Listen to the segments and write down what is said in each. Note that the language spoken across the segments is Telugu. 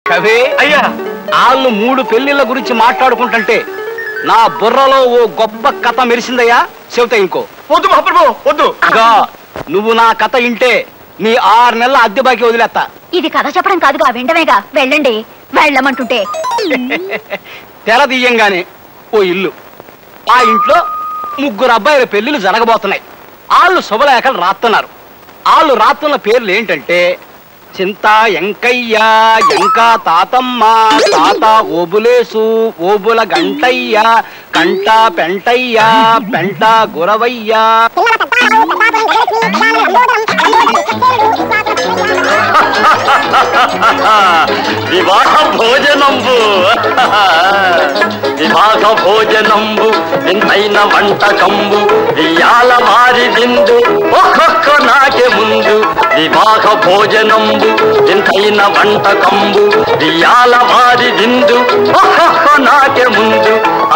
కవి అయ్యా వాళ్ళు మూడు పెళ్లిళ్ళ గురించి మాట్లాడుకుంటుంటే నా బుర్రలో ఓ గొప్ప కథ మెరిసిందయ్యా చెబుతా ఇంకో వద్దు మహాప్రభు వద్దు ఇదిగో, నువ్వు నా కథ ఇంటే నీ ఆరు నెలల అద్దె బాకీ వదిలేస్తా ఇది కథ చెప్పడం కాదుగా విండమేగా వెళ్ళండి వెళ్ళమంటుంటే తెర తీయంగానే ఓ ఇల్లు ఆ ఇంట్లో ముగ్గురు అబ్బాయిల పెళ్లిళ్ళు జరగబోతున్నాయి వాళ్ళు శుభలేఖలు రాస్తున్నారు వాళ్ళు రాస్తున్న పేర్లు ఏంటంటే చింత ఎంకయ్య ఎంకా తాతమ్మ తాత ఓబులేసు ఓబుల గంటయ్య కంట పెంటయ్య పెంట గురవయ్య వివాహ భోజనంబు వివాహ భోజనంబు వింతైన వంటకంబు ఇయాల వారి విందు ఒక్కొక్క నాకే ముందు వివాహ భోజనంబు వింతైన వంటకంబు ఇయాల వారి విందు ఒక్కొక్క నాకే ముందు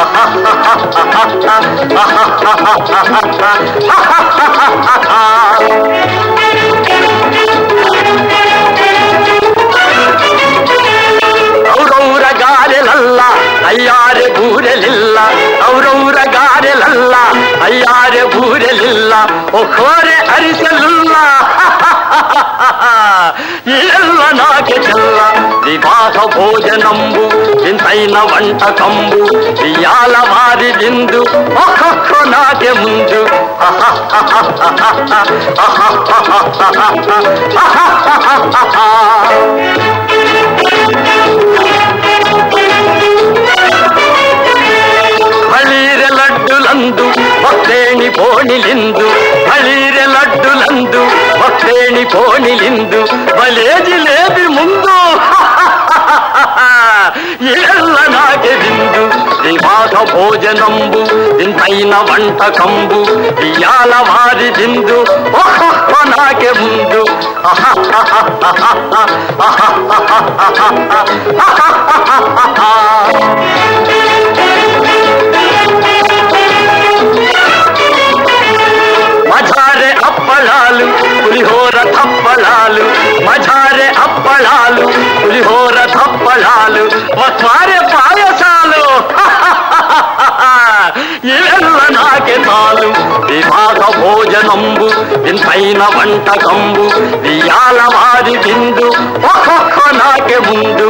ఔరౌర గారెలల్ల అయ్యారె బూరెలిల్ల ఔరౌర గారెలల్ల అయ్యారె బూరెలిల్ల ఒక్కోరె అరిసెలుల్ల ఎల్ల నాకె చెల్ల వివాహ భోజనంబు వింతైన వంటకంబు ఇయాల వారి విందు ఒక్కొక్క నాకె ముందు ಹಳೀರೆ ಲಡ್ಡುಲಂದು ಭಕ್ತೇಣಿ ಪೋಣಿಲಿಂದು ಹಳೀರೆ ಲಡ್ಡುಲಂದು ಭಕ್ತೇಣಿ ಪೋಣಿಲಿಂದು ಬಲೇ ಜಿಲೇಬಿ ಮುಂದು ಎಲ್ಲ ನಾಗೆ ಬಿಂದು వివాహ భోజనంబు ఇంతైన వంటకంబు ఇయాల వారి బిందు ఒక్కొక్క నాకే ముందు మజారే అప్పళాలు పులిహోర తప్పలాలు మజారే అప్పళాలు పులిహోర తప్పలాలు మసారే పాయసాలు ఇవెల్ల నాకే చాలు వివాహ భోజనంబు ఇంతైన వంటకంబు ఇయాల వారి బిందు ఒక్కొక్క నాకే ముందు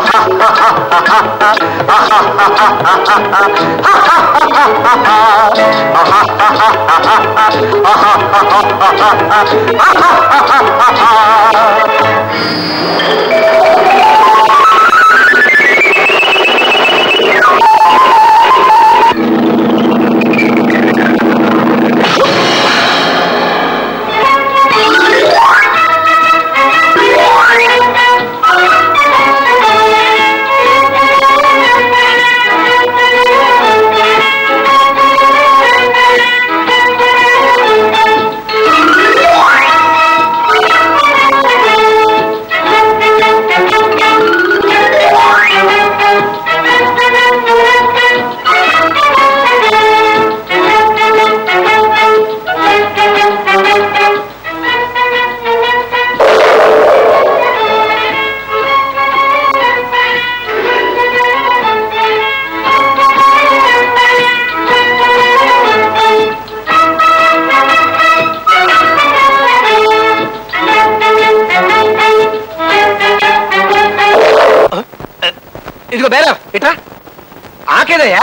ఇదిగో బేరా ఇట్రా ఆకేదయ్యా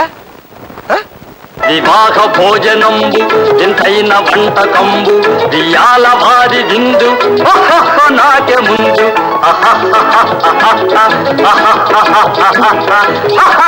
వివాహ భోజనంబు ఇంతైన వంటకంబు ఇయాల వారి విందు ఒక్కొక్క నాకే ముందు